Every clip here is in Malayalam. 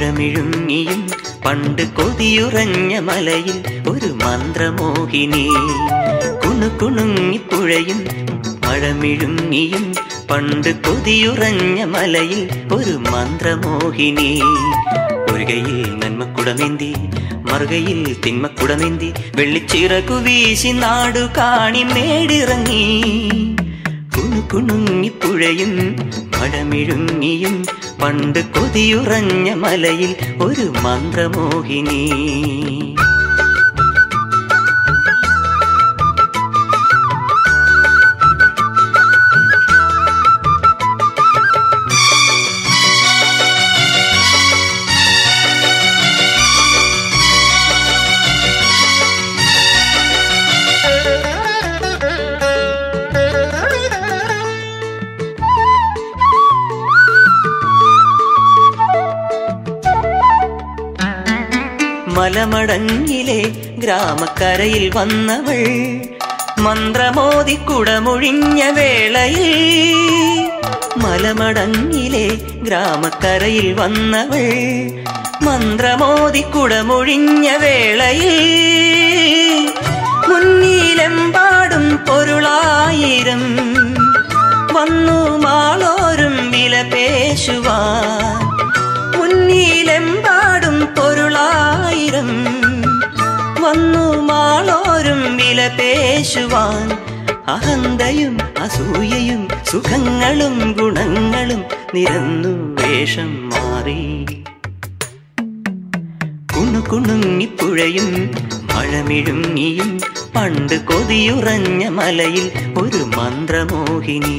മഴമിഴുങ്ങിയും പണ്ട് കൊതിയുറഞ്ഞ മലയിൽ ഒരു മന്ത്രമോഹിനി കുണുകുണുങ്ങിപ്പുഴയും മഴമിഴുങ്ങിയും പണ്ട് കൊതിയുറഞ്ഞ മലയിൽ ഒരു മന്ത്രമോഹിനി ഒരു കൈയിൽ നന്മക്കുടമേന്തി മറുകയിൽ തിന്മക്കുടമേന്തി വെള്ളിച്ചിറകു വീശി നാടു കാണി മേടിറങ്ങി കുണുകുണുങ്ങിപ്പുഴയും മഴമിഴുങ്ങിയും പണ്ട് കൊതിയുറഞ്ഞ മലയിൽ ഒരു മന്ത്രമോഹിനി മലമടങ്ങിലെ ഗ്രാമക്കരയിൽ വന്നവൾ മന്ത്രമോതി കുടമൊഴിഞ്ഞ വേളയിൽ മലമടങ്ങിലെ ഗ്രാമക്കരയിൽ വന്നവൾ മന്ത്രമോതി കുടമൊഴിഞ്ഞ വേളയിൽ മുന്നിലെമ്പാടും പൊരുളായിരം വന്നു മാളോരും വില പേശുവാൻ മുന്നിലെമ്പാടും പൊരുളായിരം വന്നു മാളോരും വില പേശുവാൻ അഹന്തയും അസൂയയും സുഖങ്ങളും ഗുണങ്ങളും നിരന്നു വേഷം മാറി കുണുകുണുങ്ങിപ്പുഴയും മഴമിഴുങ്ങിയും പണ്ട് കൊതിയുറഞ്ഞ മലയിൽ ഒരു മന്ത്രമോഹിനി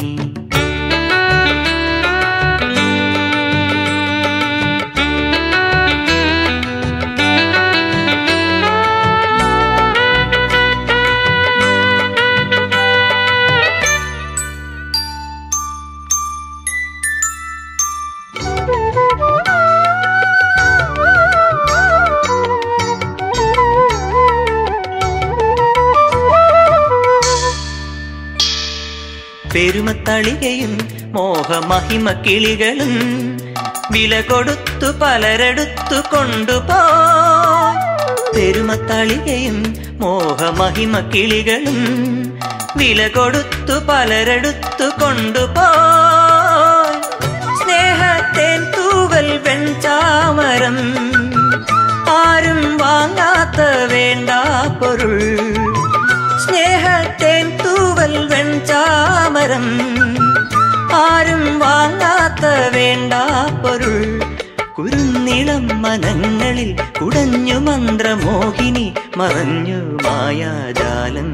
പെരുമത്തളികയും മോഹമഹിമ കിളികളും വില കൊടുത്തു പലരെടുത്തു കൊണ്ടുപോയി പെരുമത്തളികയും മോഹമഹിമ കിളികളും വില കൊടുത്തു പലരെടുത്തു കൊണ്ടുപോയി സ്നേഹത്തേൻ തൂവൽ വെൺചാമരം ആരും വാങ്ങാത്ത വേണ്ട പൊരുൾ സ്നേഹത്തേൻ തൂവൽ വെൺചാമരം ആരും വാങ്ങാത്ത വേണ്ട പൊരുൾ കുരുന്നിളം മനങ്ങളിൽ കുടഞ്ഞു മന്ത്രമോഹിനി മറഞ്ഞു മായാജാലം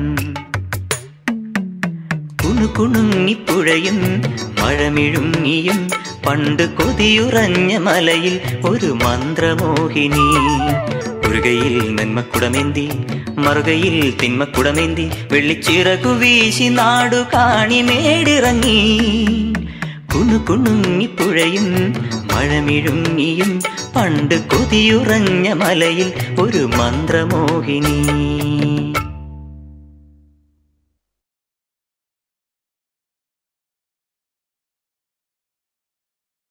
കുണുകുണുങ്ങിപ്പുഴയും മഴമിഴുങ്ങിയും പണ്ട് കൊതിയുറഞ്ഞ മലയിൽ ഒരു മന്ത്രമോഹിനി ഒരു കൈയിൽ നന്മക്കുടമേന്തി മറുകയിൽ തിന്മക്കുടമേന്തി വെള്ളിച്ചിറകു വീശി നാടു കാണി മേടിറങ്ങി കുണുകുണുങ്ങിപ്പുഴയും മഴമിഴുങ്ങിയും പണ്ട് കൊതിയുറഞ്ഞ മലയിൽ ഒരു മന്ത്രമോഹിനി